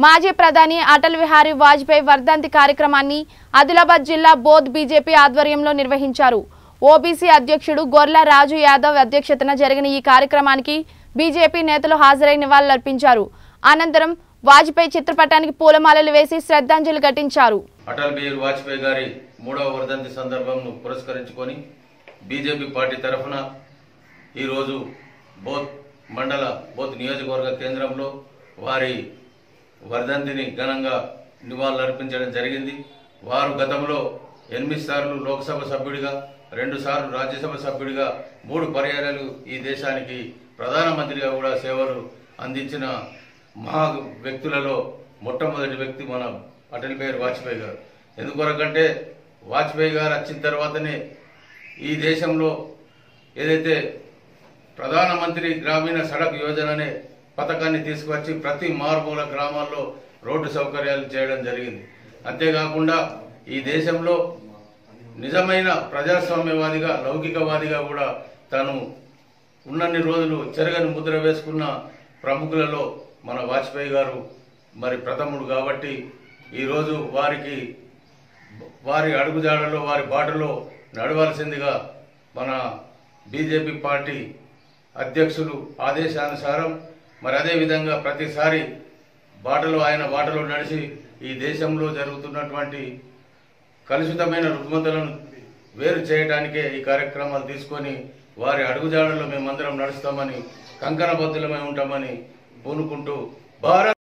మాజీ ప్రధాని అటల్ బిహారీ వాజ్పేయి వర్ధంతి కార్యక్రమాన్ని ఆదిలాబాద్ జిల్లా బోధ్ బీజేపీ ఆధ్వర్యంలో నిర్వహించారు ఓబీసీ అధ్యక్షుడు గొర్ల రాజు యాదవ్ అధ్యక్షతన జరిగిన ఈ కార్యక్రమానికి బీజేపీ నేతలు హాజరై నివాళులర్పించారు అనంతరం వాజ్పేయి చిత్రపటానికి పూలమాలలు వేసి శ్రద్ధాంజలి ఘటించారు అటల్ బిహారీ వాజ్పేయి గారి మూడవ వర్ధంతి సందర్భంను పురస్కరించుకొని బీజేపీ పార్టీ తరఫున ఈరోజు బోత్ మండల బోత్ నియోజకవర్గ కేంద్రంలో వారి వర్ధంతిని ఘనంగా నివాళులర్పించడం జరిగింది వారు గతంలో ఎనిమిది సార్లు లోక్సభ సభ్యుడిగా రెండు సార్లు రాజ్యసభ సభ్యుడిగా మూడు పర్యాయాలు ఈ దేశానికి ప్రధానమంత్రిగా కూడా సేవలు అందించిన మహా వ్యక్తులలో మొట్టమొదటి వ్యక్తి మన అటల్ బిహారీ వాజ్పేయి గారు ఎందుకొరకంటే వాజ్పేయి గారు వచ్చిన తర్వాతనే ఈ దేశంలో ఏదైతే ప్రధానమంత్రి గ్రామీణ సడక్ యోజన అనే పథకాన్ని తీసుకువచ్చి ప్రతి మారుమూల గ్రామాల్లో రోడ్డు సౌకర్యాలు చేయడం జరిగింది అంతేకాకుండా ఈ దేశంలో నిజమైన ప్రజాస్వామ్యవాదిగా లౌకికవాదిగా కూడా తాను ఉన్నన్ని రోజులు చెరగని ముద్ర వేసుకున్న ప్రముఖులలో మన వాజ్పేయి గారు మరి ప్రథముడు కాబట్టి ఈరోజు వారికి వారి అడుగుజాడలో వారి బాటలో నడవలసిందిగా మన బీజేపీ పార్టీ అధ్యక్షులు ఆదేశానుసారం మరి అదేవిధంగా ప్రతిసారి బాటలో ఆయన బాటలో నడిచి ఈ దేశంలో జరుగుతున్నటువంటి కలుషితమైన రుగ్మతలను వేరు చేయడానికే ఈ కార్యక్రమాలు తీసుకొని వారి అడుగుజాడల్లో మేమందరం నడుస్తామని కంకణబద్ధులమై ఉంటామని పూనుకుంటూ భారత్